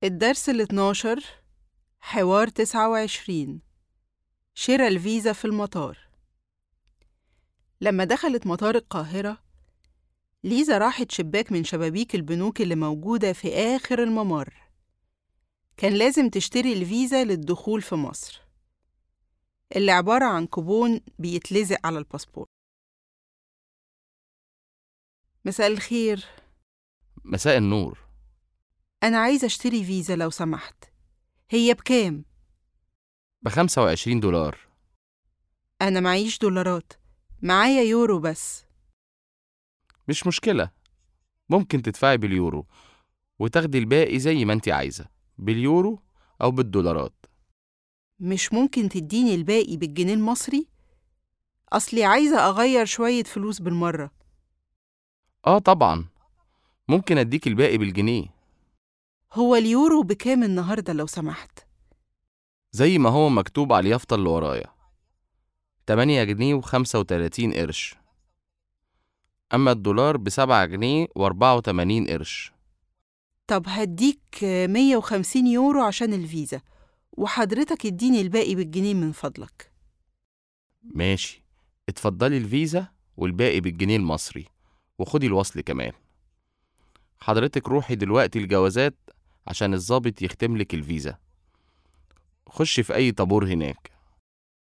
الدرس ال 12 حوار 29 شراء الفيزا في المطار لما دخلت مطار القاهرة ليزا راحت شباك من شبابيك البنوك اللي موجودة في آخر الممر كان لازم تشتري الفيزا للدخول في مصر اللي عبارة عن كوبون بيتلزق على الباسبور مساء الخير مساء النور أنا عايزة أشتري فيزا لو سمحت هي بكام؟ بخمسة وعشرين دولار أنا معيش دولارات معايا يورو بس مش مشكلة ممكن تدفعي باليورو وتاخدي الباقي زي ما انت عايزة باليورو أو بالدولارات مش ممكن تديني الباقي بالجنيه المصري؟ أصلي عايزة أغير شوية فلوس بالمرة آه طبعا ممكن أديك الباقي بالجنيه هو اليورو بكام النهاردة لو سمحت؟ زي ما هو مكتوب على اليافطة اللي ورايا تمانية جنيه وخمسة وتلاتين قرش أما الدولار بسبعة جنيه وأربعة وتمانين قرش طب هديك 150 يورو عشان الفيزا وحضرتك اديني الباقي بالجنيه من فضلك ماشي اتفضلي الفيزا والباقي بالجنيه المصري وخدي الوصل كمان حضرتك روحي دلوقتي الجوازات عشان الضابط يختملك الفيزا خشي في أي طابور هناك